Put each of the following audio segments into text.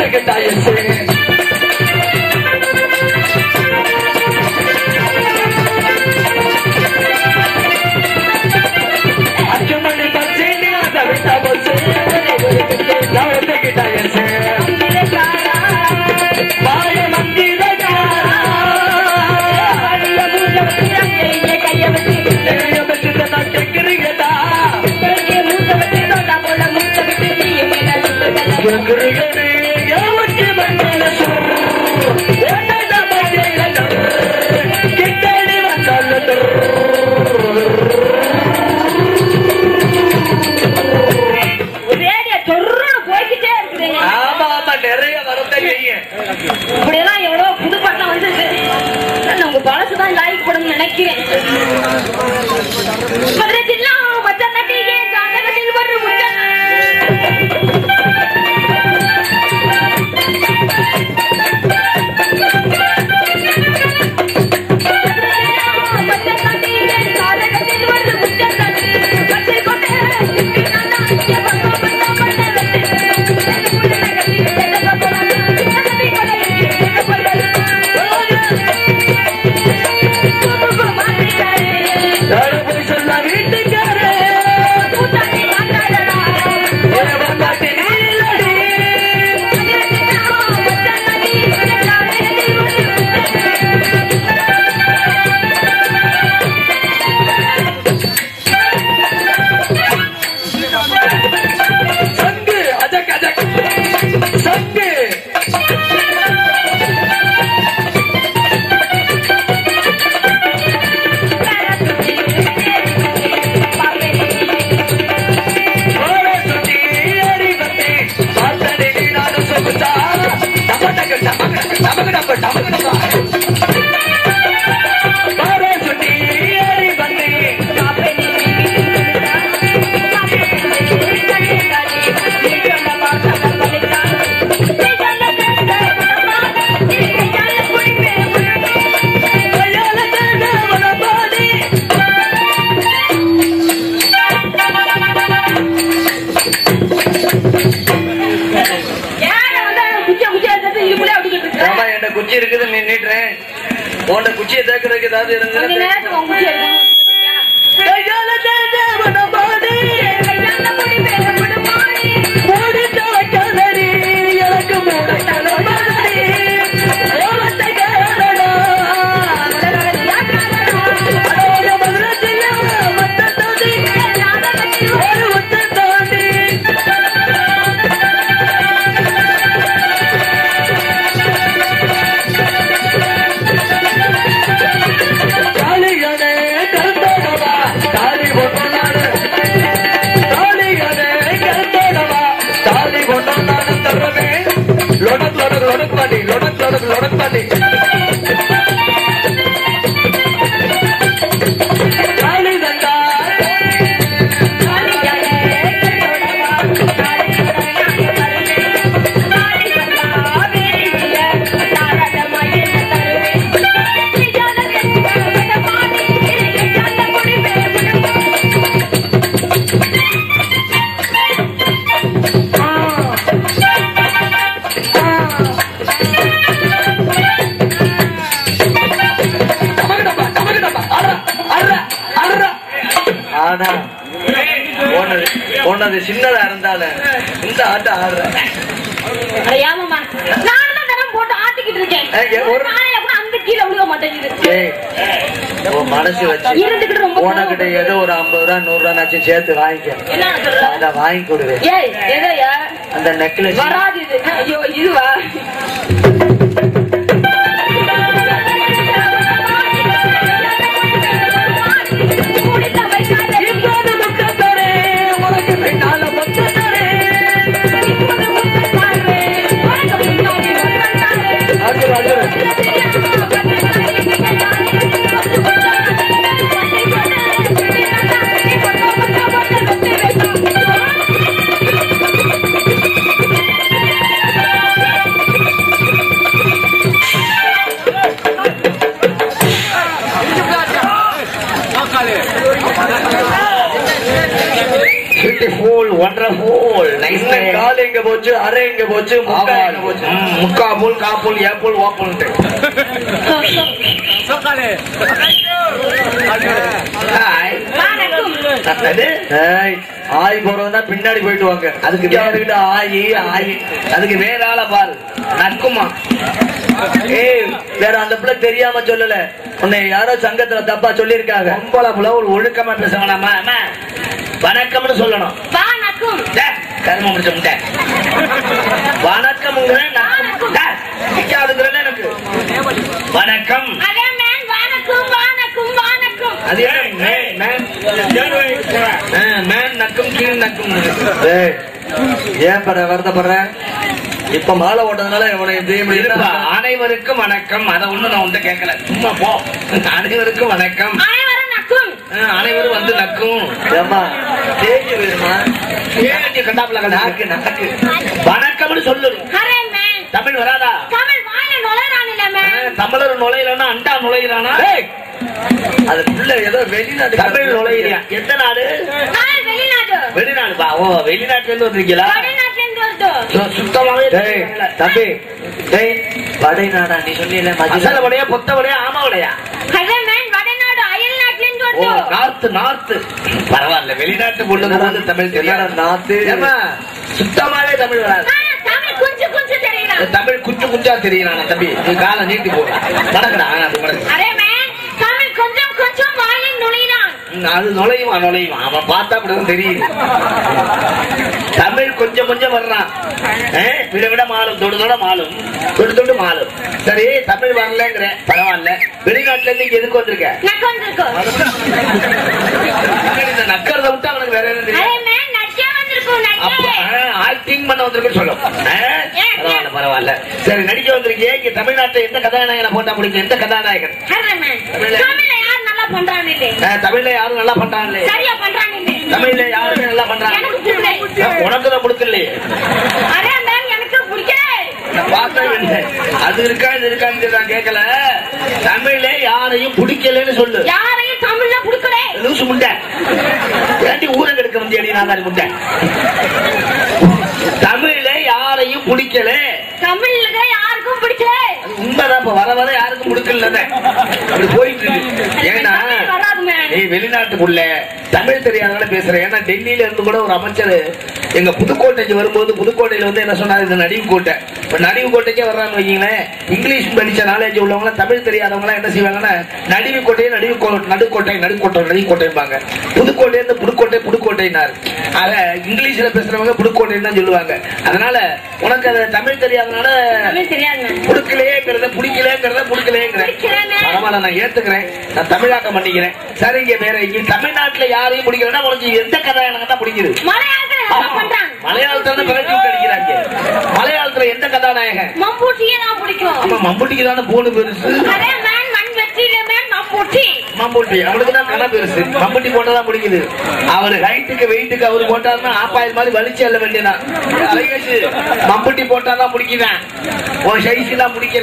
கட்டாயசு அஞ்சு மணி பச்சை அதை விட்டா போச்சு லவத்தை கிட்டாயசு மாய மந்திரக்காரா தெரிய பெற்று நான் கேட்கிறீங்கடா கேட்கிறீங்கன்னு எவனுக்கு மனசு என்னடா மஞ்சள் கிட்டடி வந்தாலும் போய்கிட்டே இருக்குதுங்க ஆமா ஆமா நிறைய வரத்தை செய்யும் இப்படியெல்லாம் எவ்வளவு புது பட்டம் வந்திருக்கு நான் உங்க பழசுதான் லாய்க்கு போடணும்னு நினைக்கிறேன் மதுரை ஜில்லா மச்சான் நட்டிகே ஜாதகத்தில் ஒரு முச்சன் மச்சான் நட்டிகே ஜாதகத்தில் ஒரு முச்சன் பச்சை கொண்டே சிப்பி நானா பக்கம் பக்கம் யாரும் போய் சொன்னா வீட்டுக்காரே உறவன் காட்டி நீலடி சங்கு அஜக் அஜக் சங்கு ஓட சுத்தி ஏறி வந்து பார்த்தடி நீ நானும் சொகுசா டமடக்கு டமக்கு டமக்கு டமக்கு டமக்கு டமக்கு ஓட சுத்தி ஏறி வந்து கையால தேட வனபாடி ஆமா என்கிட்ட குச்சி இருக்குது நீ நீட்டுறேன் உன்கிட்ட குச்சியை தேக்கிறதுக்கு ஏதாவது இருந்தது கையால தேட வனபாடி மூடிட்ட வைக்காதடி எனக்கு மூடிட்ட வனபாடி ஓலத்தை கேளடா அடோட மதுரத்தில் மத்த தாண்டி ஒரு ஒத்த தாண்டி காளியனே கருத்தோடவா தாலி ஒன்று நாடு காளியனே கருத்தோடவா தாலி ஒன்று நாடு தருவே லொடக் லொடக் லொடக் பாண்டி லொடக் லொடக் லொடக் பாண்டி காளி தண்டா டமகடப்பா டமகடப்பா அற அற அற ஆனா போனது போனது சின்னதா இருந்தாலும் இந்த ஆட்டம் ஆடுற போட்டு ஆட்டிக்கிட்டு இருக்கேன் ஏய், ஏய், ஒரு- நாளையில கூட அந்த கீழே விழுக மாட்டேங்குது ஏய், உன் மனசு வச்சு இருந்துகிட்டு ரொம்ப உனக்கிட்ட ஏதோ ஒரு ஐம்பது ரூபா நூறு ரூபா நாச்சும் சேர்த்து வாங்கிக்க என்ன சொல்ற அதை வாங்கி கொடுவேன் ஏய் எதையா அந்த நெக்லஸ் வராது இது ஐயோ இதுவா இப்போது முத்தத்தரே, உனக்கு பின்னால முத்தத்தரே. அழுது, அழுது. பியூட்டிஃபுல் ஒண்டர்ஃபுல் நைஸ் இன்னும் கால் எங்க போச்சு அரை எங்க போச்சு முக்கா எங்க போச்சு முக்கா போல் காப்போல் ஏப்போல் ஓப்போல்ட்டு ஹாய் வணக்கம் அது ஏய், ஆய் போறதுன்னா பின்னாடி போயிட்டு வாங்க அதுக்கு இங்க வேற வந்துகிட்டு ஆயி ஆயி அதுக்கு வேற ஆள பாரு நக்குமா ஏய் வேற அந்த பிள்ளை தெரியாம சொல்லல உன்னை யாரோ சங்கத்துல தப்பா சொல்லியிருக்காங்க பொம்பளை புல ஒரு ஒழுக்கமா பேச வேணாமா அம்மா, வணக்கம்னு சொல்லணும் வணக்கம் டே, கரும முடிச்ச முட்டை வணக்கம்ங்கிற நக்கம் டே, நிக்காதுங்கிறல எனக்கு வணக்கம் அதே மேன் வணக்கம் வணக்கம் வணக்கம் அது என்ன மே- மே- ஆ, மேன் நக்கும் கீழ் நக்கும் ஏய் ஏன் பர வருத்தப்படுற இப்ப மாலை ஓட்டதுனால உனக்கு தெரிய இருப்பா முடியல அனைவருக்கும் வணக்கம் அத ஒண்ணு நான் உன்கிட்ட கேட்கல சும்மா போ அனைவருக்கும் வணக்கம் அனைவரும் நக்கும் ஆ, அனைவரும் வந்து நக்கும் ஏம்மா தேய்ச்சி விடுமா ஏண்டி கண்டாப்புல நாக்கு கண்டாக்கு நாக்கு வணக்கம்னு சொல்லணும் அரே மேன் தமிழ் வராதா தமிழ் வாயில நுழைறான் இல்ல ஆ, மேன் தமிழர் நுழையிலன்னா அண்டா நுழையிறானா ஏய், அது புள்ள ஏதோ வெளிநாட்டு தமிழ் நுழையிறியா எந்த நாடு நான் வெளிநாடு வெளிநாடு பா ஓ வெளிநாட்டுல இருந்து வந்திருக்கீங்களா வெளிநாட்டுல இருந்து வருது சு- சுத்தமாவே டேய் தம்பி டேய் வடைநாடா நீ சொன்னீல அசல வடையா பொத்த வடையா ஆமா வடையா அரே மேன் வடநாடு அயல் நாட்டுல இருந்து ஓ வருது நார்த்து நார்த்து பரவாயில்ல வெளிநாட்டு பொண்ணுங்க வந்து தமிழ் தெரியாத என்னடா நாத்து? ஏம்மா, சுத்தமாவே தமிழ் வராது ஆ, தமிழ் கொஞ்சம் கொஞ்சம் தெரியலாம் தமிழ் குஞ்சு குஞ்சா தெரியறான தம்பி நீ காலை நீட்டி போடுற மடக்கடா அது மடக்கு அரே மேன் தமிழ் கொஞ்சம் கொஞ்சம் வாயில் நுழைறான் ம், அது நுழையுவான் நுழையுவான் அவன் பார்த்தா அப்படிதான் தெரியுது தமிழ் கொஞ்சம் கொஞ்சம் வர்றான் ஆ, விட விட மாலும் தொடு தொட மாலும் தொடு தொடு மாலும் சரி தமிழ் வரலங்கிற பரவாயில்ல வெளிநாட்டுல இருந்து இங்க எதுக்கு வந்திருக்க நக்கு வந்திருக்கோம் இந்த நக்கறத விட்டு அவனுக்கு வேற என்ன அரே தெரியும் மேன் நச்சே வந்திருக்கோம் அப்ப நச்சே ஆக்டிங் பண்ண வந்திருக்குன்னு சொல்லும் ஆ, பரவாயில்ல பரவாயில்ல சரி நடிக்க வந்திருக்கீங்க இங்க தமிழ்நாட்டுல எந்த கதாநாயகனை போட்டா பிடிக்கும் எந்த கதாநாயகன் அரே மேன் தமிழ்ல- தமிழ்ல யார் நல்லா பண்றான் இல்லை ஆ, தமிழ்ல யாரும் நல்லா பண்றாங்களே சரியா பண்றான் இல்லை தமிழ்ல யாருமே நல்லா பண்றாங்க எனக்கு பிடிக்கல உனக்கு தான் கொடுக்கலையே அரே மேன் எனக்கு பிடிக்கல நான் பார்த்தேன் இல்லை. அது இருக்கா இது இருக்கான்னு நான் கேட்கல தமிழ்ல யாரையும் பிடிக்கலன்னு சொல்லு யாரையும் தமிழ்ல பிடிக்கல லூசு முண்டை ஏண்டி ஊரை கெடுக்க வந்தியடி நான் முண்டை தமிழ்ல யாரையும் பிடிக்கல தமிழ்ல தான் யாருக்கும் பிடிக்கல அது உண்மைதான் இப்ப வர வர யாருக்கும் பிடிக்கல அப்படி போயிட்டு இருக்கு ஏன்னா தமிழ் வராது மேன் நீ வெளிநாட்டுக்குள்ள தமிழ் தெரியாதனால பேசுறேன் ஏன்னா டெல்லியில இருந்து கூட ஒரு அமைச்சர் எங்க புதுக்கோட்டைக்கு வரும்போது புதுக்கோட்டையில வந்து என்ன சொன்னாரு இந்த நடிவு கோட்டை இப்ப நடிவு கோட்டைக்கே வர்றாங்க வைங்களேன் இங்கிலீஷ் படிச்ச நாலேஜ் உள்ளவங்க தமிழ் தெரியாதவங்க என்ன செய்வாங்கன்னா நடிவு கோட்டையை நடிவு கோ- நடுக்கோட்டை நடுக்கோட்டை நடுக்கோட்டைம்பாங்க புதுக்கோட்டை இருந்து புதுக்கோட்டை புதுக்கோட்டைனாரு ஆக இங்கிலீஷ்ல பேசுறவங்க புதுக்கோட்டைன்னு தான் சொல்லுவாங்க அதனால உனக்கு அது தமிழ் தெரியாதனால தமிழ் தெரியாது மேன் புடுக்கலையேங்கிறத பிடிக்கலையேங்கிறத புடிக்கலையேங்கிறேன் பிடிக்கலைன்னு. பரவாயில்ல நான் ஏத்துக்கிறேன் நான் தமிழாக்கம் பண்ணிக்கிறேன் சரிங்க வேற இங்க தமிழ்நாட்டுல யாரையும் பிடிக்கலன்னா உனக்கு எந்த கதாநாயகன் தான் பிடிக்குது மலையாளத்துல நல்லா பண்றான் மலையாளத்துல தான் பிறகு அடிக்கிறாங்க மலையாளத்துல எந்த கதாநாயகன் மம்பூட்டியே தான் பிடிக்கும் ஆமா மம்புட்டிக்கு தானே போடு பெருசு அரே மேன் மண் வெற்றியில மேன் மம்பூட்டி மம்புட்டி அவனுக்கு தான் கதை பெருசு மம்புட்டி போட்டதான் பிடிக்குது அவரு ஹைட்டுக்கு வெயிட்டுக்கு அவரு போட்டாருன்னா ஆப்பாயில் மாதிரி வலிச்சு அல்ல வேண்டியதான் அழகேஷ் மம்புட்டி போட்டாதான் பிடிக்குதான் உன் சைஸ் எல்லாம் பிடிக்கல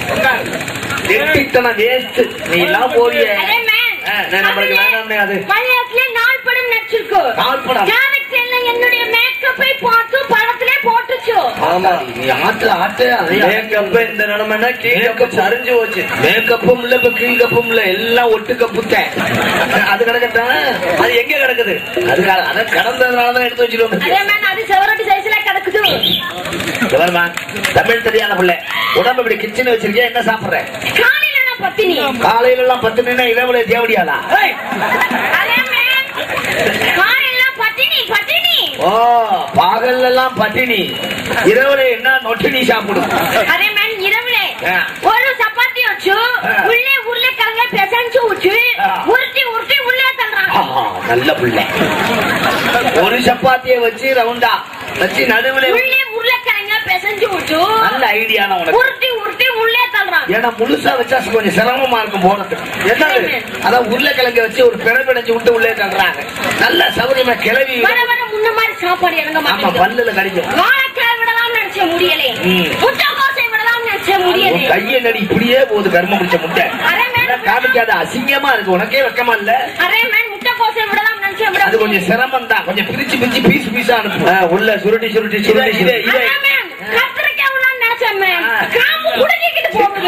எட்டித்தனம் வேஸ்ட் நீ எல்லாம் போறிய அரே மேன் ஆ, நான் நம்மளுக்கு வேணாமே அது. மலையாளத்திலே நாள் படம் நடிச்சிருக்கு நாள் படம்? டைரக்டர்ல என்னுடைய மேக்கப்பை பார்த்து படத்திலே போட்டுச்சு ஆமா நீ ஆட்டு ஆட்டு அதே மேக்கப் இந்த நிலைமைனா கீழே சரிஞ்சு போச்சு மேக்கப்பும் இல்ல இப்ப கீழ் கப்பும் இல்ல எல்லாம் ஒட்டு கப்புத்தேன் அது கிடக்கத்தான் அது எங்க கிடக்குது அது க- அதை கடந்ததுனாலதான் எடுத்து வச்சிருவோம் அரே மேன் அது செவரட்டி சைஸ்ல கிடக்குது எவருமா தமிழ் தெரியாத பிள்ளை உடம்பு இப்படி கிச்சன் வச்சிருக்கேன் என்ன சாப்பிடுற காலையில நான் பத்தினி காலையில எல்லாம் பத்து நின்னா இரவுல தேவடியாளா அரே மேன் காலையில பத்தினி பத்தினி ஓ பகல்ல எல்லாம் பட்டினி இரவுல என்ன நொட்டினி சாப்பிடும் அரே மேன் இரவுல ஆ. ஒரு சப்பாத்தி வச்சு ஆ. உள்ளே உருளைக்கிழங்க பிசைஞ்சு வச்சு ஆ. உருட்டி உருட்டி உள்ளே தள்ளுறாங்க ஆஹா, நல்ல பிள்ளை ஒரு சப்பாத்திய வச்சு ரவுண்டா வச்சு நடுவுல உள்ளே உருளைக்கிழங்க பிசைஞ்சு வச்சு நல்ல ஐடியான உனக்கு உருட்டி உருட்டி உள்ளே தள்ளுறாங்க ஏன்னா முழுசா வச்சா கொஞ்சம் சிரமமா இருக்கும் போனதுக்கு என்னது அதான் உருளைக்கிழங்க வச்சு ஒரு பிறப்பிடைச்சு விட்டு உள்ளே தள்ளுறாங்க நல்ல சௌரியமா கிளவி வர வர முன்ன மாதிரி சாப்பாடு இறங்க ஆமா மாட்டேங்குது பல்லுல கடிக்கும் வாழைக்காய் விடலாம் நினைச்ச முடியலே ம். முட்டைக்கோசை விடலாம் நினைச்ச முடியலே உன் கையை நடி இப்படியே போகுது கர்ம பிடிச்ச முட்டை அரே மேன் இதெல்லாம் காமிக்காத அசிங்கமா இருக்கு உனக்கே வெக்கமா இல்ல அரே மேன் முட்டைக்கோசை விடலாம் நினைச்ச மனுஷன் விட அது கொஞ்சம் சிரமம் தான் கொஞ்சம் பிரிச்சு பிரிச்சு பீஸ் பீஸா அனுப்பு ஆ, உள்ள சுருட்டி சுருட்டி இதை சுருட்டி இதை சுருட்டி. இதை ஆமா, மேம். கத்திரிக்காய் விடலாம்னு நினைச்சேன், மேம். ஆ. காம்பு புடுங்கிக்கிட்டு போகுது.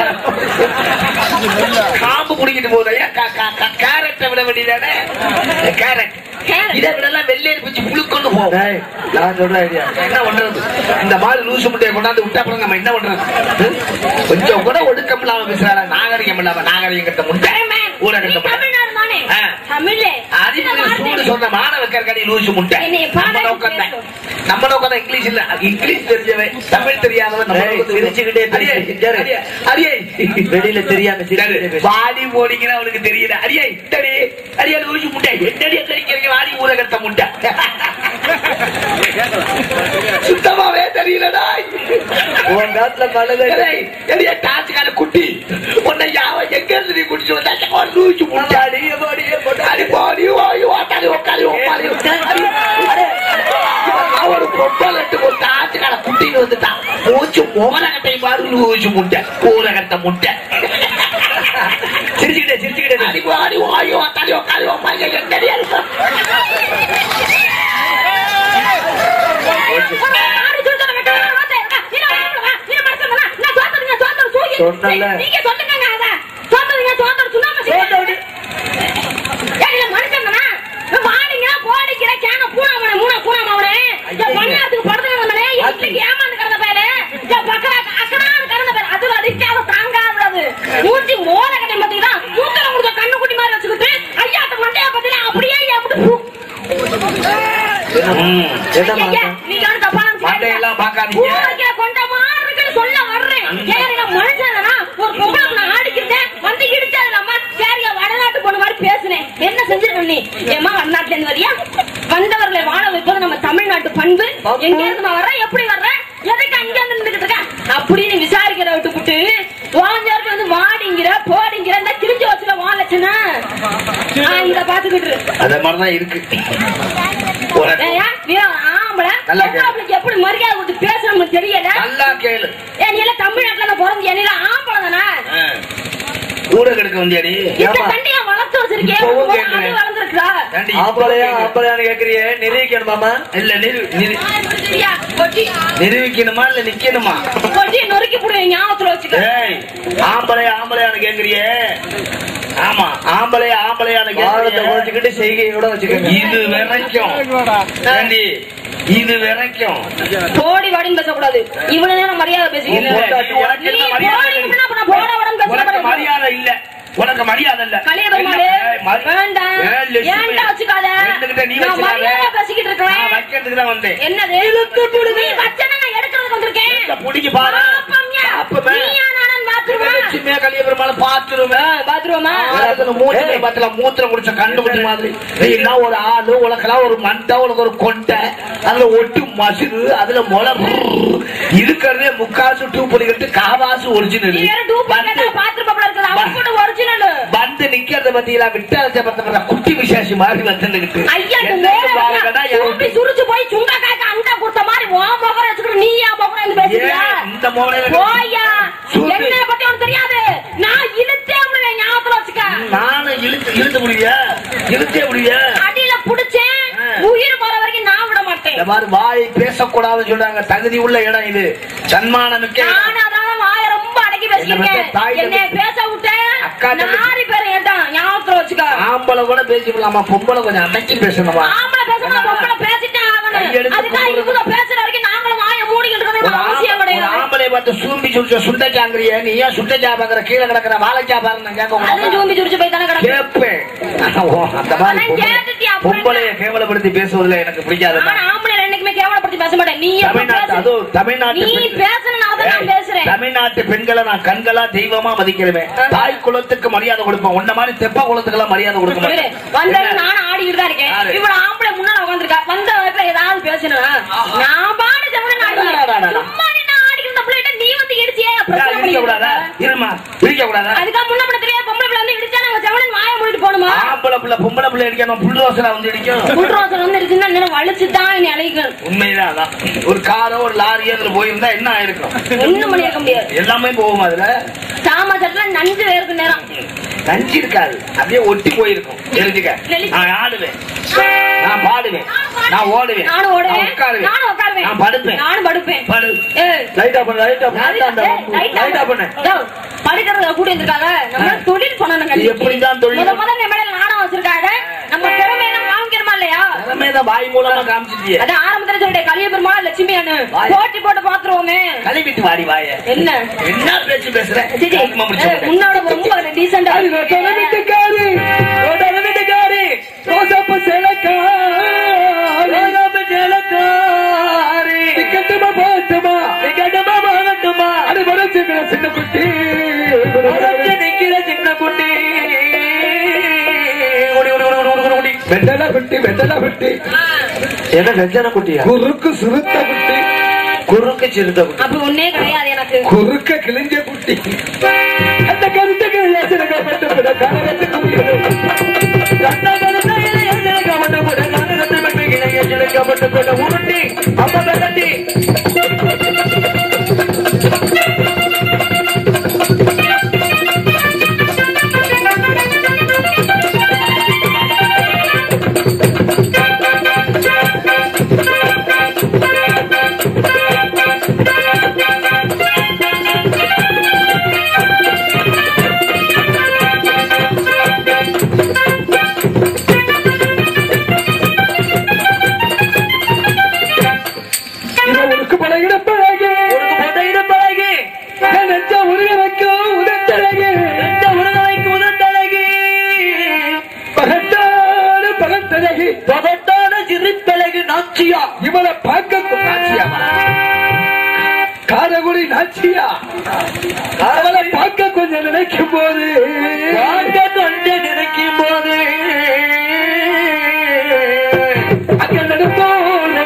காம்பு குடிக்கிட்டு போகுது ஐயா கேரட்டை விட வேண்டியதானே கேரட் கேரட். இதை விடலாம் வெள்ளையை பிடிச்சி புழுக்கொண்டு போகும் டேய், நான் சொல்ற ஐடியா என்ன பண்றது இந்த மாதிரி லூசு முட்டையை கொண்டாந்து விட்டா அப்புறம் நம்ம என்ன பண்றது ஹம்? கொஞ்சம் கூட ஒடுக்கம் இல்லாம பேசுறாங்க நாகரிகம் இல்லாம நாகரிகம் கட்ட முட்டை ஏய், மேம், ஊரை நீ கட்ட முட்டை தமிழ்நாடு தானே? ஆ. தமிழே. அறிவு இந்த வார்த்தை சூடு சொன்ன மாணவக்கர் கடி லூசு முட்டை என்னைய நம்ம பாடாம நோக்கம் தான் பேசு. நம்ம நோக்கம் தான் இங்கிலீஷ் இல்ல இங்கிலீஷ் தெரிஞ்சவன் தமிழ் தெரியாதவன் நம்ம டேய், நோக்கத்துக்கு சிரிச்சுக்கிட்டே பேசு. அடியே, சரி. அடியே, அடியே. வெளியில தெரியாம சிரிச்சுக்கிட்டே பேசு. வாடி போனீங்கன்னா அவனுக்கு தெரியல அடியே இத்தடி அடியே லூசு முட்டை என்னடி தெரிக்கிறீங்க வாடி ஊர கட்ட முட்டை சுத்தமாவே தெரியலடா உன் காட்டுல கழுதை ஏய், எடியே டாச்சுக்கார குட்டி உன்னை யாவ எங்க இருந்து நீ குடிச்சு வந்தா ஒரு லூசு முட்டை அடி பாடி அடி பாடி வாயு வாட்டாடி உட்காரி உட்காரி ஒரு பொப்பல் எட்டு ஒரு டாச்சுக்கார குட்டின்னு வந்துட்டான் மூச்சு மோகனகட்டை பாரு லூசு முட்டை கூரகட்ட முட்டை சிரிச்சுக்கிட்டே சிரிச்சுக்கிட்டே அடி பாடி வாயு வாட்டாடி உட்காரி உட்காரி என்னடி இருக்கும் ஆறு சொல்றத வெட்ட வேணாம், வார்த்தை. அக்கா, நீ நான் வாங்க, வா. நீ நான் மனுஷன் தானே? நான் சோத்துறீங்க, சோத்துற தூக்கி. சொன்னேன்ல. நீங்க சொல்லுங்கங்க அத. சோத்துறீங்க, சோத்துற சுண்ணாம்பு சீக்கிரம். ஏய், நீ மனுஷன் தானே? நான் வாடிங்க, போடிக்கிற, கேன, பூனாமவனே, மூணா பூனாமவனே. என் பண்ணையாத்துக்கு படுத்துட்டு வந்தவனே, இட்லிக்கு ஏமாந்து கிடந்த பயலே. என் பக்கத்துல அக்கடான்னு கிடந்த பயலே. அதுல அடிக்காத தாங்காதது. மூஞ்சி மோதகத்தை பாத்தீங்களா? மூக்குல முடிஞ்ச கண்ணுக்குட்டி மாதிரி வச்சுக்கிட்டு, ஐயாட்ட மண்டையா பாத்தீங்களா? அப்படியே அப்படி பூ. ம். என்ன ஐயா, மாசம் நீங்க வந்து தப்பா நினைச்சுக்காதீங்க. மண்டையெல்லாம் பார்க்காதீங்க. ஊருக்கே கொண்டமா இருக்குன்னு சொல்ல வர்றேன். ஏங்க, நான் மனுஷன்தானா? ஒரு பொம்பளை புள்ள ஆடிக்கிட்டேன், வந்து இடிச்சது இல்லாம, சரியா வடநாட்டு பொண்ணு மாதிரி பேசுனேன். என்ன செஞ்சிருக்க நீ? ஏம்மா, வடநாட்டுல இருந்து வரியா? வந்தவர்களை வாழ வைப்பது நம்ம தமிழ்நாட்டு பண்பு எங்க இருந்து வர்ற எப்படி வர்ற எதுக்கு அங்க இருந்து நின்னுகிட்டு இருக்க அப்படின்னு விசாரிக்கிற விட்டுப்புட்டு வாஞ்சாருக்கு வந்து வாடிங்கிற போடிங்கிற இந்த கிழிஞ்சு வச்சுல வாழச்சுனா இத பாத்துக்கிட்டு இரு. அத மாதிரிதான் இருக்கு உனக்கு ஏய்யா, நீ ஒரு ஆம்பளை நல்லா கேளு. பொம்பளைக்கு எப்படி மரியாதை கொடுத்து பேசணும்னு தெரியல நல்லா கேளு ஏ நீ எல்லாம் தமிழ்நாட்டுல நான் பிறந்து என்ன ஆம்பளை தானே ஊட கெடுக்க வந்தியாடி இந்த ஏம்மா? தண்டியா வளர்த்து வச்சிருக்கேன் இப்பவும் உன் கேட்கிறேன். அது வளர்ந்துருக்கா ஏண்டி, இப்ப ஆம்பளையா கேக்குற? ஆம்பளையான்னு கேக்குறியே நிரூபிக்கணுமாமா இல்ல நிரு- நிரு- சரியா கொட்டி நிரூபிக்கணுமா இல்ல நிக்கணுமா கொட்டி நொறுக்கி போடுவேன் ஞாபகத்துல வச்சுக்க ஏய் ஆம்பளை ஆம்பளையான்னு கேக்குறியே ஆமா ஆம்பளை ஆம்பளையான்னு வாரத்தை கேக்குறியே குறைச்சுக்கிட்டு செய்கையோட வச்சுக்கோங்க இது வரைக்கும் ஏண்டி, இது வரைக்கும் போடி வாடின்னு பேசக்கூடாது இவ்வளவு நேரம் மரியாதை உன் பேசிக்கிறேன் பொண்டாட்டி உனக்கு என்ன நீ மரியாதை போடி இல்லை? இப்படின்னா அப்புறம் போட உடம்பு உனக்கு பேசக்கூடாது. மரியாதை இல்ல உனக்கு மரியாதை இல்ல கலிய பெருமாளே, ஏய், மரி- வேண்டாம். ஏய், லட்சுமி. ஏன்டா வச்சுக்காத? என்கிட்ட நீ நான் வச்சுக்காத. மரியாதையா பேசிக்கிட்டு இருக்கிறேன். நான் வைக்கிறதுக்கு தான் வந்தேன் என்னது நீ வச்சனா நான் எடுக்கிறதுக்கு வந்திருக்கேன் இந்த புடிக்கு பாரு. பாப்பம்யா. பாப்பமே. நீயா நானும் பாத்துருவேன் லட்சுமியா கலிய பெருமாள் பாத்துருவேன் பாத்துருவோமா ஆளுக்கு மூத்திர பத்தில மூத்திரம் குடிச்ச கண்டுபிடி மாதிரி நீ எல்லாம் ஒரு ஆளு உனக்கெல்லாம் ஒரு மண்டை உனக்கு ஒரு கொண்டை அதுல ஒட்டு மசுறு அதுல முளை இருக்கிறதே முக்காசு டூ பொடிக்கிட்டு காவாசு ஒரிஜினல் நீ வேற டூப்ளிகேட்டா பாத்துருப்பாப்ல இருக்குது அவன் கூட ஒரிஜினல் வந்து நிக்கிறத பத்தியில விட்டாலத்தை பத்த குட்டி விசேஷம் மாதிரி வந்துகிட்டு ஐயா இந்த என்னன்னு மேல பாருங்கடா, சூப்பி சுருச்சு போய் சுண்டா காக்க அண்டா கொடுத்த மாதிரி ஓ முகர வச்சுக்கிட்டு நீ ஏன் முகர வந்து பேசுறியா ஏன் இந்த மோனையில போயா சூப்பி. என்ன பத்தி உனக்கு தெரியாது நான் இழுத்தே முடியல ஞாபகத்துல வச்சுக்க நானும் இழுத்து இழுத்து முடிய இழுத்தே முடிய அடியில புடிச்சேன் ஆ. உயிர் போற வரைக்கும் நான் விட மாட்டேன் இந்த மாதிரி வாய் பேசக்கூடாதுன்னு சொல்றாங்க தகுதி உள்ள இடம் இது சன்மானமிக்க நானும் அதான் வாய ரொம்ப அடக்கி பேசிருக்கேன் என்ன தாய் என்னை பேச விட்டேன் அக்கா தங்கச்சி. நாலு பேர் ஏட்டான் ஞாபகத்துல வச்சுக்க ஆம்பளை கூட பேசிக்கலாமா பொம்பளை கொஞ்சம் அடக்கி பேசணுமா ஆம்பளை பேசணும் பொம்பளை பேசிட்டே ஆகணும் கையெழுத்து அதுக்காக போடுறது. இவங்க பேசுற வரைக்கும் நாங்களும் வாய மூடிக்கிட்டு ஒரு இருக்கணும் அவசியம் ஆம்பளை- ஒரு கிடையாது ஆம்பளை பார்த்து சூம்பி சுடிச்ச சுண்டைக்காங்கிறிய நீ ஏன் சுண்டைக்காய் பாக்குற கீழே கிடக்குற வாழைக்காய் பாருங்க நான் கேட்க அது கூடாதா? ஜூம்பி சுடிச்சு போய் தானே கிடக்கு கேட்பேன் ஓ, அந்த மாதிரி அதான் கேட்டுட்டியா, பொம்பளை- பொம்பளைய கேவலப்படுத்தி பேசுவதுல எனக்கு பிடிக்காது நான் ஆம்பளை என்னைக்குமே கேவலப்படுத்தி பேச மாட்டேன் நீ எப்ப தமிழ்நாட்டு பேசு- அதுவும் தமிழ்நாட்டு நீ பெண்- பேசணும்னால தான் நான் ஏய், பேசுறேன் தமிழ்நாட்டு பெண்களை நான் கண்களா தெய்வமா மதிக்கிறேன் தாய் குலத்துக்கு மரியாதை கொடுப்பேன் உன்ன மாதிரி தெப்பா குலத்துக்கு எல்லாம் மரியாதை கொடுக்க இவரு, மாட்டேன் வந்தவன் என்ன? நானும் ஆடிக்கிட்டு தான் இருக்கேன் யாரு? இவ்வளவு ஆம்பளை முன்னால உட்காந்துருக்கா வந்த வயசுல ஏதாவது பேசணும் நான் பாடு செவனு அடாடாடாடா. சும்மா நின்னு ஆடிக்கிட்டு இருந்த பிள்ளைகிட்ட நீ வந்து இடிச்சியே ஏன் பிரச்சனை இருக்க பண்ணிக்கிட்டு கூடாதா இருக்க. இருமா இருக்க கூடாதா அதுக்காக முன்ன பண்ண தெரியாது பொம்பளை பிள்ளை வந்து இடிச்சா நாங்க செவனன் வாய மூடிட்டு போகணுமா ஆம்பளை பிள்ளை பொம்பளை பிள்ளை அடிக்கணும் புல்ரோசரா வந்து அடிக்கும் புல்ரோசர் வந்து இருக்குன்னா நேரம் வலிச்சு தான் என்னை அழைக்கணும் உண்மைதான் அதான் ஒரு காரோ ஒரு லாரியோ அதுல போயிருந்தா என்ன ஆயிருக்கும் ஒண்ணும் பண்ணிருக்க முடியாது எல்லாமே போகும் அதுல சாமசத்துல நஞ்சு வேருக்கு நேரம் நஞ்சு இருக்காது அப்படியே ஒட்டி போயிருக்கும் தெரிஞ்சுக்க நெளி- நான் ஆடுவேன் நான் பாடுவேன் நான் ஓடுவேன் நானும் நான் ஓடுவேன் உட்காருவேன் நானும் உட்காருவேன் நான் படுப்பேன் நானும் படுப்பேன் படு ஏய் லைட்டா பண்ணு லைட்டா பண்ணு லைட்டா பண்ணு படிக்கிறத கூட்டி இருந்திருக்காங்க நம்ம ஆ. தொழில் பண்ணணும் இது எப்படிதான் தொழில்? முத முத இந்த மேடையில நாடகம் வச்சிருக்காங்க நம்ம திறமையெல்லாம் காமிக்கிறோமா இல்லையா தான் வாய் மூலமா காமிச்சிட்டியே அதான் ஆரம்பத்துல சொல்லிட்டேன் கலிய பெருமா லட்சுமி அண்ணு வாய். போட்டி போட்டு பாத்துருவோமே கழுவிட்டு வாடி வாய என்ன என்ன பேச்சு பேசுற சிச்சி, காக்கமா முடிச்சு ஏய், விட்டேன். உன்னோட ரொம்ப டீசெண்டா அது ரொட்டோட வீட்டுக்காரி, ரொட்டோட வீட்டுக்காரி, ரோசாப்பூ சேலக்காரி, ரோசாப்பூ சேலக்காரி. நிக்கட்டுமா போகட்டுமா? நிக்கட்டுமா போகட்டுமா? அது வரைச்சுக்கிற சின்ன குட்டி வரைச்சு நிக்கிற சின்ன குட்டி ஓடி, ஓடி, ஓடி, ஓடி, ஓடி, ஓடி. வெண்டல குட்டி வெண்டல குட்டி என்ன வெஞ்சன குட்டியா குறுக்கு சுருத்த குட்டி குறுக்கு சிறுத்த குட்டி அப்படி ஒன்னே கிடையாது எனக்கு குறுக்க கிழிஞ்ச குட்டி அந்த கருத்துக்கு யோசனைக்கப்பட்டு விட கரகத்து உருட்டி அப்ப கட்டி உனக்கு பழகிட பழகி உனக்கு போட்ட இடம் பழகி நெஞ்ச உருக வைக்கும் உதட்டழகி எந்த உருளைக்கு உதட்டழகி பகட்டான பகத்தழகி பகட்டான சிரிப்பழகி நாச்சியா இவளை பார்க்க நாச்சியா காரகுடி நாச்சியா அவளை பார்க்க கொஞ்சம் நினைக்கும் போது வாங்க தொண்டை நினைக்கும் போது அங்க நடுப்போல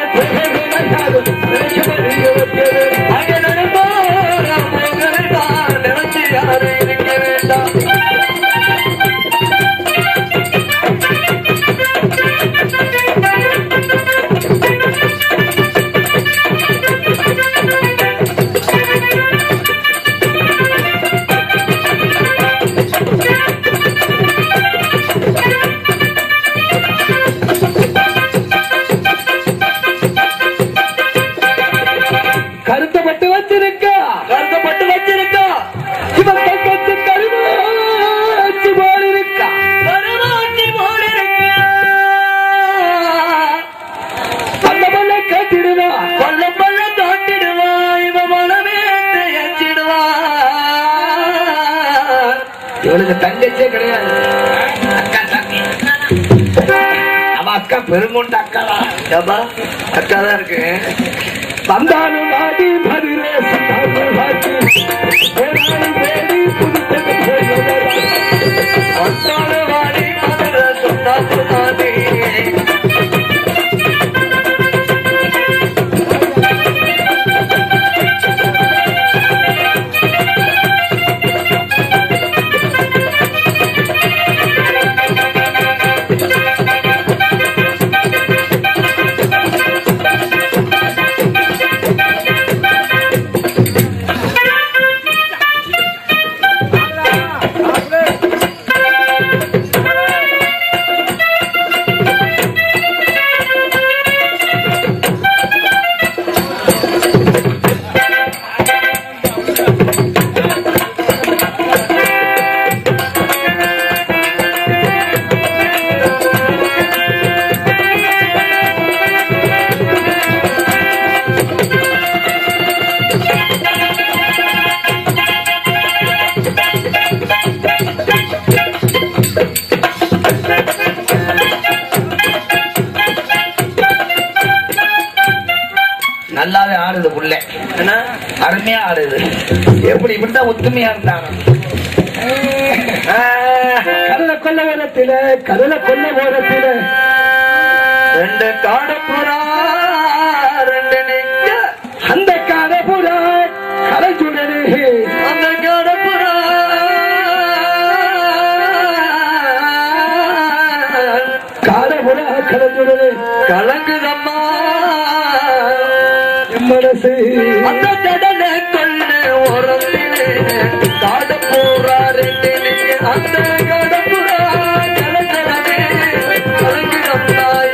அங்க நடந்தோர போகிறதான் நினைச்சு யாரும் இருக்க வேண்டாம் கருத்தப்பட்டு வச்சிருக்கா கருத்தப்பட்டு வச்சிருக்கா இவன் பக்கத்து கருமாச்சி போல் இருக்கா கருவாட்டி போல இருக்கா அந்த மல்ல கேட்டிடுவா பள்ள பள்ள காட்டிடுவா இவ மனமே தேய்ச்சிடுவா இவளுக்கு தங்கச்சே கிடையாது அக்கா தங்கி அவ அக்கா பெருமொண்ட அக்காவா ஏப்பா அக்கா தான் இருக்கு வந்தாலும் வாடி மதுரை சொன்னாலும் வாடி போனாலும் வேடி புதுத்தது போய் வந்தாலும் வாடி மதுரை சொன்னாலும் வாடி. நல்லாவே ஆடுது புள்ள என்ன அருமையா ஆடுது எப்படி இப்படிதான் ஒத்துமையா இருந்தாங்க கடலை கொல்ல ஓரத்தில கடலை கொல்ல ஓரத்தில ரெண்டு காடப்புறா ரெண்டு நெஞ்ச அந்த காரபுரா கலைச்சுடனே அந்த காடப்புறா காரபுரா கலைச்சுடனே கலங்குதம்மா என் மனசு அந்த கடலை கொள்ள உரத்திலே காடப்புறா ரெண்டு நெஞ்ச அந்த காடப்புறா கலங்குதமே கலங்குதம்மா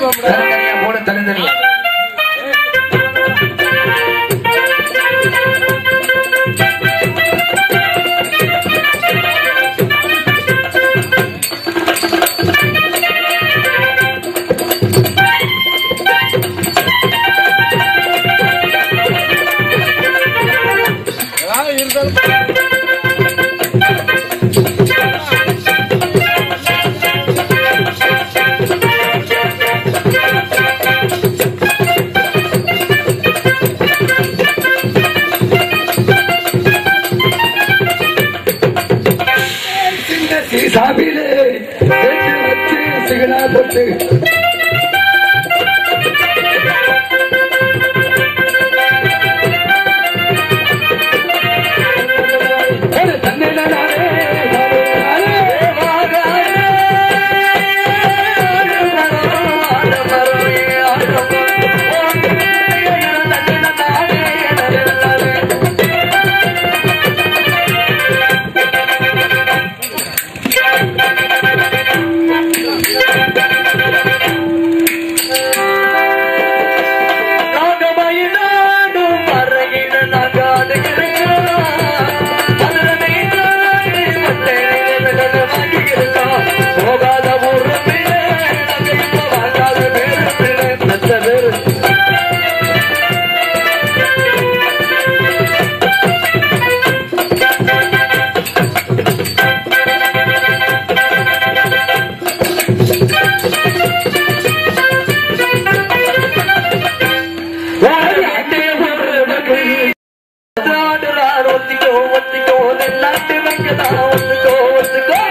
தனித்தனியா போடு தனித்தனியா சாமியிலே வெற்றி வச்சு சிகனா போட்டு ஒரு தன்னை நானே போகாத ஊர் வாங்காத பேரு ஒத்திக்கோ ஒத்திக்கோ நாட்டு வைக்கதான் ஒத்துக்கோ ஒத்துக்கோ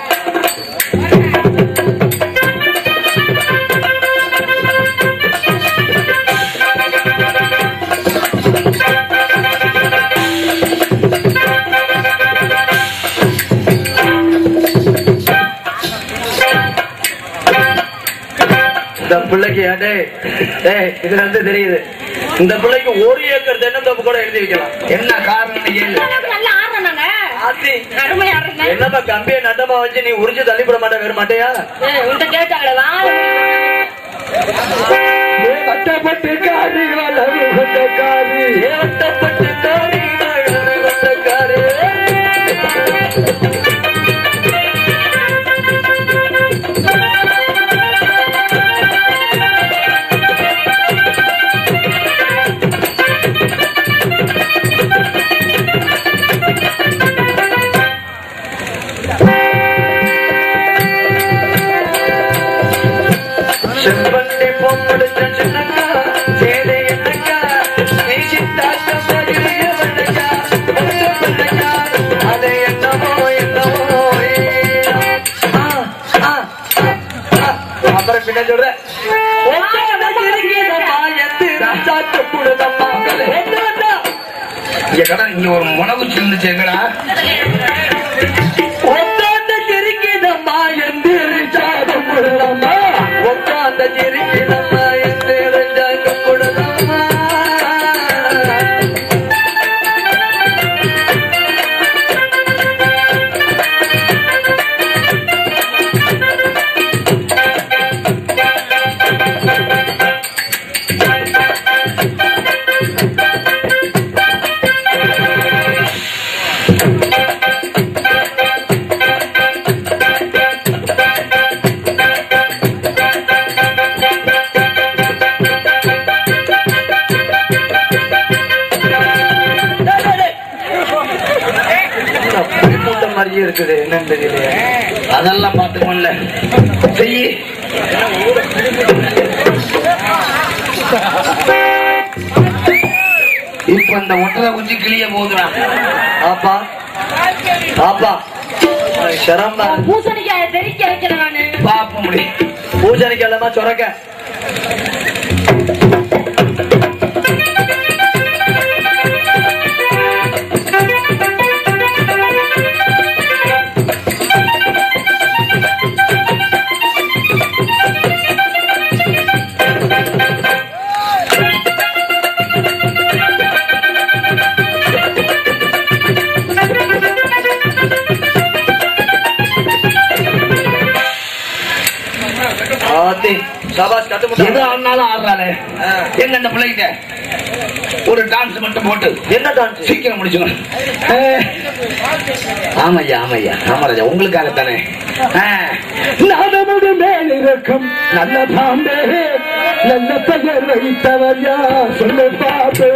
இந்த பிள்ளைக்கு அடே ஏய் இதுல இருந்து தெரியுது இந்த பிள்ளைக்கு ஒரு ஏக்கர் தென்னந்தோப்பு கூட எழுதி வைக்கலாம் என்ன காரணம் கேளு நல்லா ஆடுறோம் நாங்க ஆத்தி அருமையா ஆடுறேன் என்னப்பா கம்பியை நட்டமா வச்சு நீ உரிச்சு தள்ளிவிட மாட்டே வேற மாட்டேயா உன்கிட்ட கேட்டாங்களே வா வட்டப்பட்டு காரி வளவு கொண்ட காரி ஏவட்டப்பட்டு தாரி மழை வந்தக்காரே. செம்பட்டி பொம்மடிச்ச சின்னக்கா சேலை என்னக்கா நீ சித்தாட்ட மகிழிய வந்தக்கா வந்தக்கா அது என்னமோ என்னமோ ஏ. ஆ, ஆ, ஆ, ஆ. அப்புறம் பின்ன சொல்றேன் இங்க கடை இங்க ஒரு முனகு சிந்துச்சு எங்கடா உட்கார்ந்து சிரிக்குதம்மா எந்திரிச்சாகம் முழுதம்மா உட்கார்ந்து சிரிக்குதம்மா எந்திரிச்சாகம் முழுதம்மா கூட்டம் மாதிரியே இருக்குது என்னன்னு தெரியலையே அதெல்லாம் பாத்துக்கோல செய்யி இப்ப இந்த ஒட்டரை குச்சி கிளிய போகுதுடா ஆப்பா ஆப்பா சிரமம் தான் பூசணிக்காய தெரிக்க வைக்கிறேன் நானு பாப்ப முடியும் பூஜனைக்கு எல்லாமா சொரக்க ஆத்தி. சபாஸ் கத்து எது முட்டை ஆடினாலும் ஆடுறாளே ஆ. எங்க அந்த பிள்ளைகிட்ட ஒரு டான்ஸ் மட்டும் போட்டு என்ன டான்ஸ் சீக்கிரம் முடிச்சுங்க ஆமையா ஆமையா ஆமராஜா உங்களுக்காகத்தானே ஆ. நாதமுடு மேலிறக்கம் நல்ல பாம்பே நல்ல பெயர் வைத்தவர் யார் சொல்லு Bombay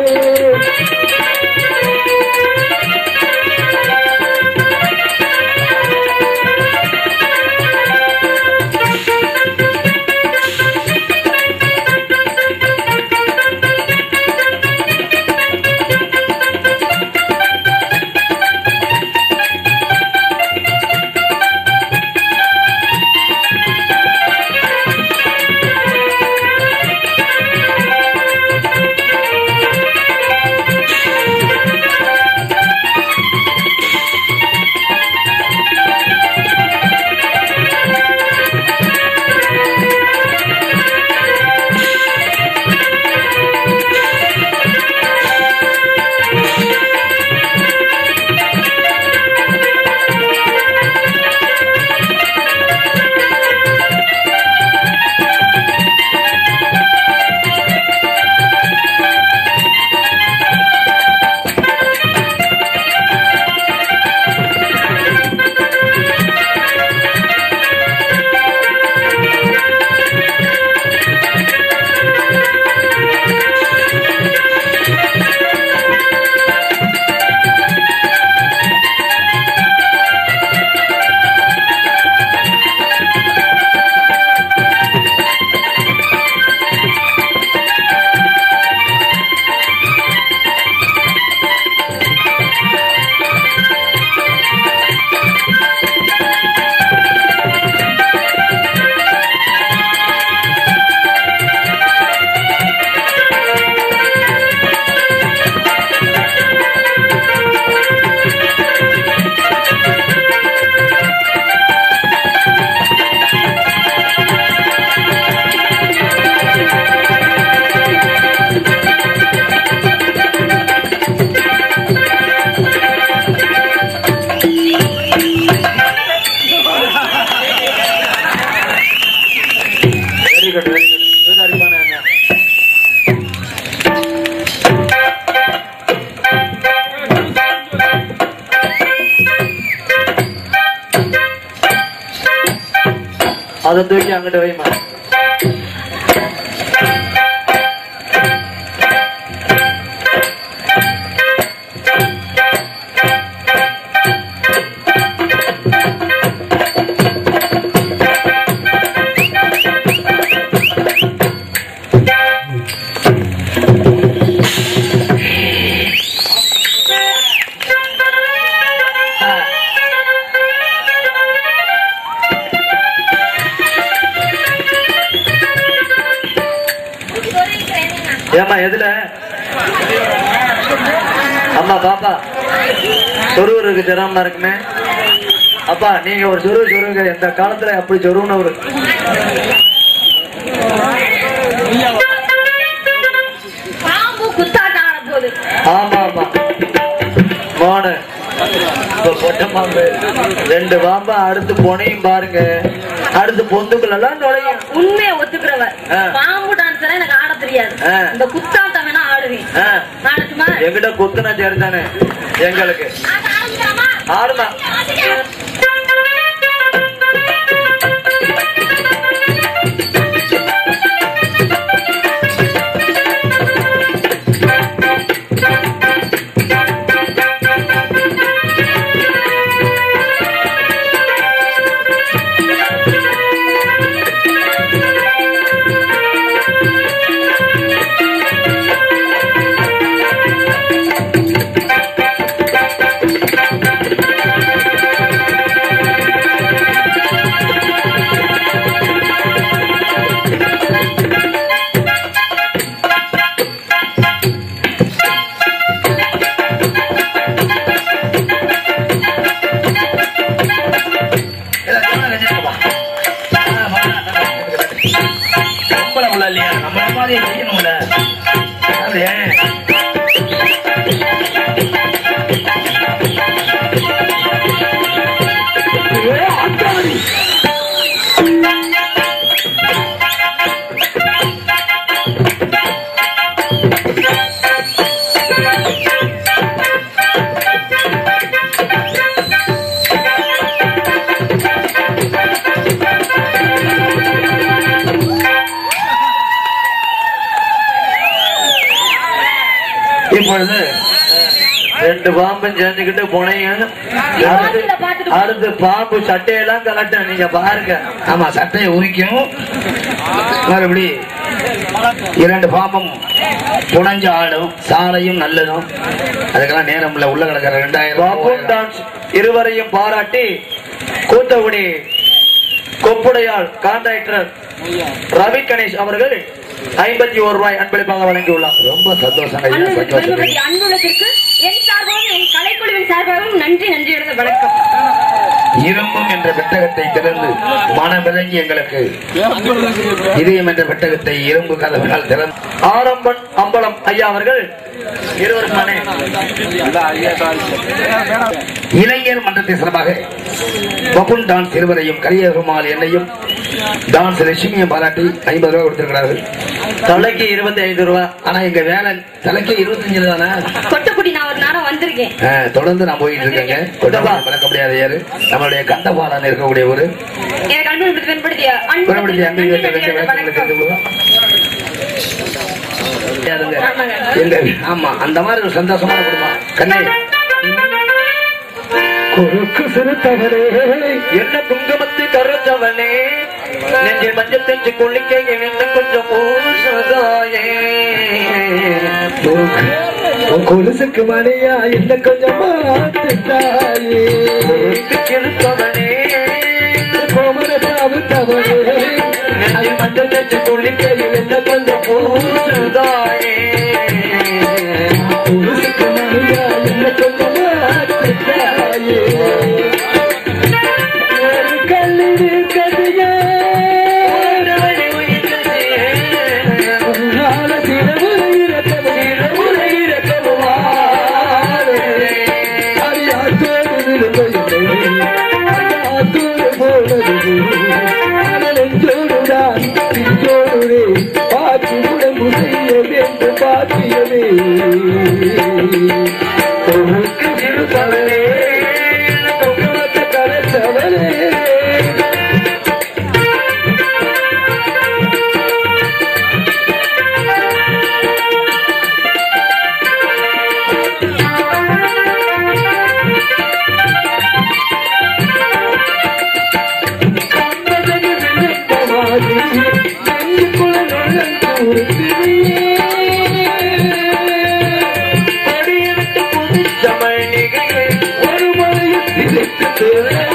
very good very good சூதாரிப்பான என்ன அதை தூக்கி அங்கிட்டு வைமா ஏமா எதுல அம்மா பாப்பா சொருவருக்கு சிரமமா இருக்குமே அப்பா நீங்க ஒரு சொருவு சொருவுங்க எந்த காலத்துல அப்படி சொருவுன்னு ஒரு பாம்பு குத்தாட்டம் ஆட போகுது ஆமா ஆமா மோனு இப்ப பொட்ட பாம்பு ரெண்டு பாம்பா அடுத்து பொனையும் பாருங்க அடுத்து பொந்துக்குள்ள எல்லாம் நுழையும் உண்மையை ஒத்துக்கிறவ ஆ. பாம்பு டான்ஸ் எல்லாம் எனக்கு ஆட தெரியாது ஆ. இந்த குத்தாட்டம் வேணா ஆடுவேன் ஆ, ஆடட்டுமா எங்கிட்ட குத்துனா சரி தானே எங்களுக்கு ஆட ஆரம்பிக்கலாமா? ஆடுமா நம்மள உள்ள இல்லையா நம்மள மாதிரி செய்யணும்ல அது ஏன் ஏ, ஆத்தாடி. ரெண்டு பாம்பும் சேர்ந்துக்கிட்டு போனீங்க வாசல்ல பார்த்துட்டு அடுத்து பாம்பு சட்டையெல்லாம் கலட்ட நீங்க பாருங்க ஆமா சட்டையை உரிக்கும் மறுபடி இரண்டு பாம்பும் புனஞ்சு ஆடும் சாலையும் நல்லதும் அதுக்கெல்லாம் நேரம் இல்ல உள்ள கிடக்கிற பாம்பும் ரெண்டாயிரம் டான்ஸ் இருவரையும் பாராட்டி கூத்தகுடி கொப்புடையாள் கான்ட்ராக்டர் ரவி கணேஷ் அவர்கள் ஐம்பத்தி ஒரு ரூபாய் அன்பளிப்பாக வழங்கியுள்ளார் ரொம்ப சந்தோஷம் ஐயா, அன்புக்கு சந்தோஷம். பெருமைப்படி அன்புள்ளத்திற்கு என் சார்பாகவும் என் கலைக்குழுவின் சார்பாகவும் நன்றி நன்றி எழுத வணக்கம் இரும்பும் என்ற பெட்டகத்தை திறந்து மனமிறங்கி எங்களுக்கு இதயம் என்ற பெட்டகத்தை இரும்பு கதவினால் திறந்து ஆரம்பன் அம்பலம் ஐயா அவர்கள் இருவருக்குமானே இளைஞர் மன்றத்தின் சிறப்பாக பபுன் டான்ஸ் இருவரையும் கலியகுமால் என்னையும் டான்ஸ் லட்சுமியும் பாராட்டி ஐம்பது ரூபாய் கொடுத்திருக்கிறார்கள் தலைக்கு இருபத்தி ஐந்து ரூபாய் ஆனா எங்க வேலை தலைக்கு இருபத்தஞ்சு தானே கொட்டக்குடி நான் ஒரு நேரம் வந்திருக்கேன் ஆ, தொடர்ந்து நான் போயிட்டு இருக்கேங்க கொட்டப்பா மறக்க முடியாத ஏறு நம்மளுடைய கந்தபாலன் இருக்கக்கூடிய ஒரு எனக்கு அன்புக்கு பெருமைப்படுத்திய குணப்படுத்தி அன்பு அன்புக்கு வைத்த நன்றி வைத்த எழுத விளக்கங்களை வணக்கம் தெரிந்து கொள்வோம். எங்க ஆமா அந்த மாதிரி ஒரு சந்தோஷமான குடும்பம் கண்ணே குறுக்கு சிறுத்தவரே என்ன குங்குமத்து கருத்தவனே நெஞ்சில் மஞ்சள் தெஞ்சு குளிக்க என்ன கொஞ்சம் பூசதாயே உன் கொலுசுக்கு மணியா என்ன கொஞ்சம் மாத்துத்தாயே கிருத்தவனே கோமர சாவுத்தவரே நெஞ்சில் மஞ்சள் தெஞ்சு குளிக்க என்ன கொஞ்சம் பூசதாயே கொலுசுக்கு மணியா என்ன கொஞ்சம் மாத்துத்தாயே ஒரு கல்லில் கதையா உன்னால சிறவு இறக்கவே அறியாத்தோடு விழுந்தையில்லை ஆத்தோடு போனது நெஞ்சோடுதான் பிஞ்சோடுவே பாத்தி உடம்பு செய்ய வேண்டும் பாத்தியவே தொழுக்கு இருந்தவனே தொகுமத்த கலத்தவனே ஒரு மலையில் திரைத்து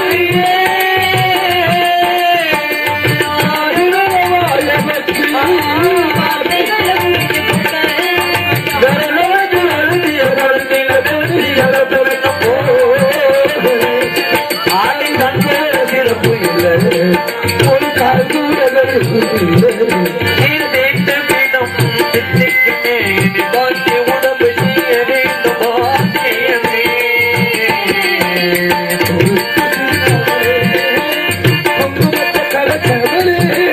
ஒரு காசூரர்கள் குங்குமத்த கலத்தவளே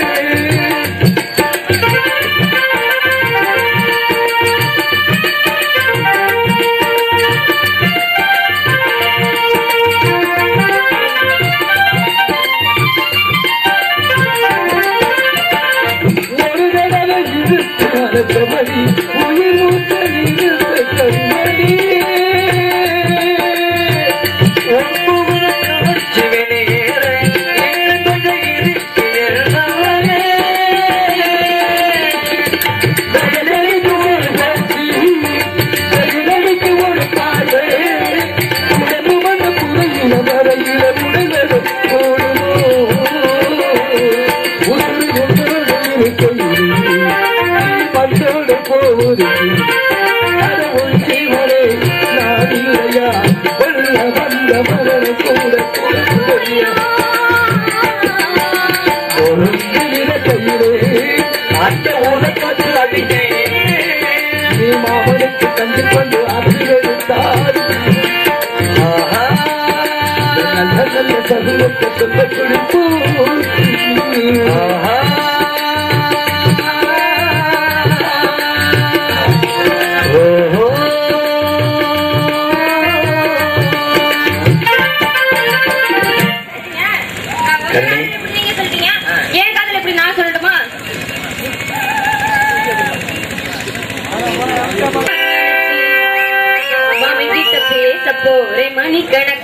ஒரு தடவை இழுத்து அழைத்தபடி உயிர் மூத்த இழுத்த கண்மணி தகடலுக்கு ஒரு பசி, தகடலுக்கு ஒரு பார்வை, உடம்பு வந்த புதையில வரையில உடனது ஓடுமோ. உசுறு கொண்டோடு இருக்கையில் பந்தோடு போவது அட உன் ஜீவனே நான் இல்லையா வெள்ள வந்த மரண கூட கூட ஒரு கையிலே அந்த உலகத்தில் அடித்தேன் நீ மாமனுக்கு கண்டு கொண்டு அபிரடித்தார் நல்ல நல்ல சகுலத்தை சொல்ல குளிப்பு கண்ணி. நீங்க சொல்றீங்க என் காதல எப்படி நான் சொல்லட்டுமா மாமி கிட்ட பேச மணிக்கணக்கா